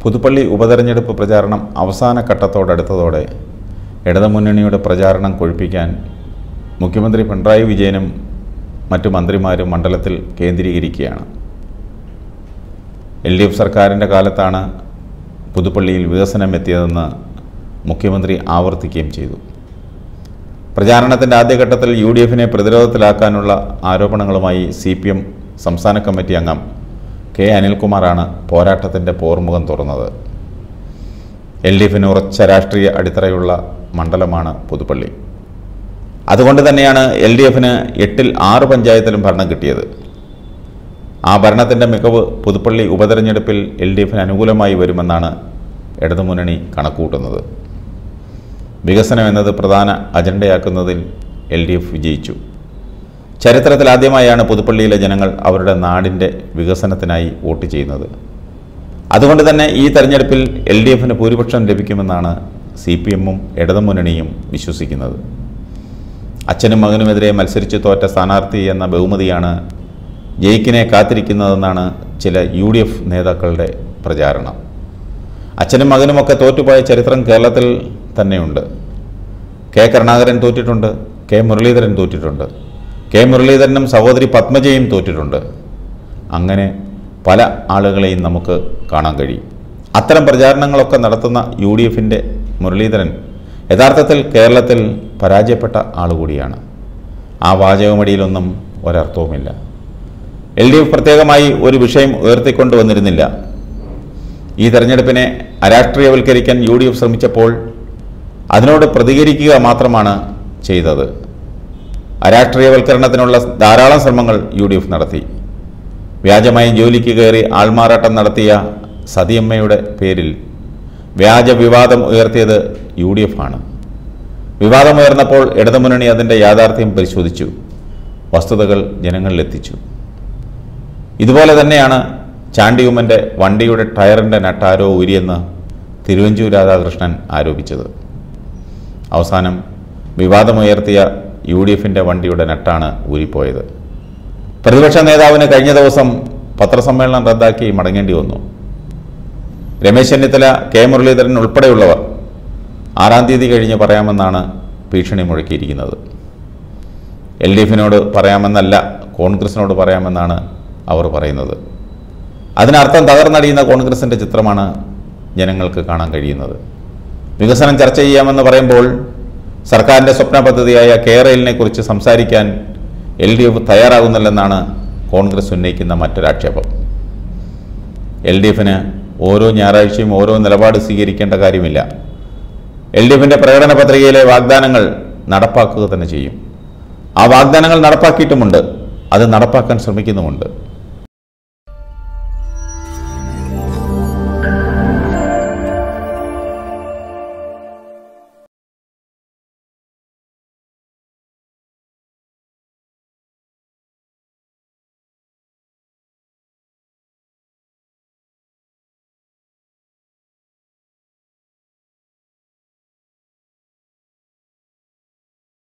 പുതുപ്പള്ളി ഉപതെരഞ്ഞെടുപ്പ് പ്രചാരണം അവസാന ഘട്ടത്തോടടുത്തതോടെ ഇടതുമുന്നണിയുടെ പ്രചാരണം കൊഴുപ്പിക്കാൻ മുഖ്യമന്ത്രി പിണറായി വിജയനും മറ്റു മന്ത്രിമാരും മണ്ഡലത്തിൽ കേന്ദ്രീകരിക്കുകയാണ് എൽ ഡി എഫ് സർക്കാരിൻ്റെ കാലത്താണ് പുതുപ്പള്ളിയിൽ വികസനം എത്തിയതെന്ന് മുഖ്യമന്ത്രി ആവർത്തിക്കുകയും ചെയ്തു പ്രചാരണത്തിൻ്റെ ആദ്യഘട്ടത്തിൽ യു ഡി എഫിനെ പ്രതിരോധത്തിലാക്കാനുള്ള ആരോപണങ്ങളുമായി സി പി എം സംസ്ഥാന കമ്മിറ്റി അംഗം കെ അനിൽകുമാറാണ് പോരാട്ടത്തിൻ്റെ പോർമുഖം തുറന്നത് എൽ ഡി എഫിന് ഉറച്ച രാഷ്ട്രീയ അടിത്തറയുള്ള മണ്ഡലമാണ് പുതുപ്പള്ളി അതുകൊണ്ട് തന്നെയാണ് എൽ ഡി എഫിന് എട്ടിൽ ആറ് പഞ്ചായത്തിലും ഭരണം കിട്ടിയത് ആ ഭരണത്തിൻ്റെ മികവ് പുതുപ്പള്ളി ഉപതെരഞ്ഞെടുപ്പിൽ എൽ ഡി എഫിന് അനുകൂലമായി വരുമെന്നാണ് ഇടതുമുന്നണി കണക്കുകൂട്ടുന്നത് വികസനം എന്നത് പ്രധാന അജണ്ടയാക്കുന്നതിൽ എൽ ഡി എഫ് വിജയിച്ചു ചരിത്രത്തിൽ ആദ്യമായാണ് പുതുപ്പള്ളിയിലെ ജനങ്ങൾ അവരുടെ നാടിൻ്റെ വികസനത്തിനായി വോട്ട് ചെയ്യുന്നത് അതുകൊണ്ട് തന്നെ ഈ തെരഞ്ഞെടുപ്പിൽ എൽ ഡി എഫിന് ഭൂരിപക്ഷം ലഭിക്കുമെന്നാണ് സി പി എമ്മും ഇടതുമുന്നണിയും വിശ്വസിക്കുന്നത് അച്ഛനും മകനുമെതിരെ മത്സരിച്ച് തോറ്റ സ്ഥാനാർത്ഥി എന്ന ബഹുമതിയാണ് ജയിക്കിനെ കാത്തിരിക്കുന്നതെന്നാണ് ചില യു ഡി എഫ് നേതാക്കളുടെ പ്രചാരണം അച്ഛനും മകനുമൊക്കെ തോറ്റുപോയ ചരിത്രം കേരളത്തിൽ തന്നെയുണ്ട് കെ കരുണാകരൻ തോറ്റിട്ടുണ്ട് കെ മുരളീധരൻ തോറ്റിട്ടുണ്ട് കെ മുരളീധരനും സഹോദരി പത്മജയും തോറ്റിട്ടുണ്ട് അങ്ങനെ പല ആളുകളെയും നമുക്ക് കാണാൻ കഴിയും അത്തരം പ്രചാരണങ്ങളൊക്കെ നടത്തുന്ന യു ഡി എഫിൻ്റെ മുരളീധരൻ യഥാർത്ഥത്തിൽ കേരളത്തിൽ പരാജയപ്പെട്ട ആളുകൂടിയാണ് ആ വാചകമടിയിലൊന്നും ഒരർത്ഥവുമില്ല എൽ ഡി എഫ് പ്രത്യേകമായി ഒരു വിഷയം ഉയർത്തിക്കൊണ്ടുവന്നിരുന്നില്ല ഈ തെരഞ്ഞെടുപ്പിനെ അരാഷ്ട്രീയവൽക്കരിക്കാൻ യു ഡി എഫ് ശ്രമിച്ചപ്പോൾ അതിനോട് പ്രതികരിക്കുക മാത്രമാണ് ചെയ്തത് അരാഷ്ട്രീയവൽക്കരണത്തിനുള്ള ധാരാളം ശ്രമങ്ങൾ യു ഡി എഫ് നടത്തി വ്യാജമായി ജോലിക്ക് കയറി ആൾമാറാട്ടം നടത്തിയ സതിയമ്മയുടെ പേരിൽ വ്യാജ വിവാദം ഉയർത്തിയത് യു ഡി എഫ് ആണ് വിവാദമുയർന്നപ്പോൾ ഇടതുമുന്നണി അതിൻ്റെ യാഥാർത്ഥ്യം പരിശോധിച്ചു വസ്തുതകൾ ജനങ്ങളിലെത്തിച്ചു ഇതുപോലെ തന്നെയാണ് ചാണ്ടിയുമ്മൻ്റെ വണ്ടിയുടെ ടയറിൻ്റെ നട്ടാരോ ഉരിയെന്ന് തിരുവഞ്ചൂർ രാധാകൃഷ്ണൻ ആരോപിച്ചത് അവസാനം വിവാദമുയർത്തിയ യു ഡി എഫിൻ്റെ വണ്ടിയുടെ നട്ടാണ് ഊരിപ്പോയത് പ്രതിപക്ഷ നേതാവിന് കഴിഞ്ഞ ദിവസം പത്രസമ്മേളനം റദ്ദാക്കി മടങ്ങേണ്ടി വന്നു രമേശ് ചെന്നിത്തല കെ മുരളീധരൻ ഉൾപ്പെടെയുള്ളവർ ആറാം തീയതി കഴിഞ്ഞ് പറയാമെന്നാണ് ഭീഷണി മുഴക്കിയിരിക്കുന്നത് എൽ ഡി എഫിനോട് പറയാമെന്നല്ല കോൺഗ്രസിനോട് പറയാമെന്നാണ് അവർ പറയുന്നത് അതിനർത്ഥം തകർന്നടിയുന്ന കോൺഗ്രസിൻ്റെ ചിത്രമാണ് ജനങ്ങൾക്ക് കാണാൻ കഴിയുന്നത് വികസനം ചർച്ച ചെയ്യാമെന്ന് പറയുമ്പോൾ സർക്കാരിൻ്റെ സ്വപ്ന പദ്ധതിയായ കേരളിനെ കുറിച്ച് സംസാരിക്കാൻ എൽ ഡി എഫ് തയ്യാറാകുന്നില്ലെന്നാണ് കോൺഗ്രസ് ഉന്നയിക്കുന്ന മറ്റൊരാക്ഷേപം എൽ ഡി എഫിന് ഓരോ ഞായറാഴ്ചയും ഓരോ നിലപാട് സ്വീകരിക്കേണ്ട കാര്യമില്ല എൽ ഡി എഫിൻ്റെ പ്രകടന പത്രികയിലെ വാഗ്ദാനങ്ങൾ നടപ്പാക്കുക തന്നെ ചെയ്യും ആ വാഗ്ദാനങ്ങൾ നടപ്പാക്കിയിട്ടുമുണ്ട് അത് നടപ്പാക്കാൻ ശ്രമിക്കുന്നുമുണ്ട്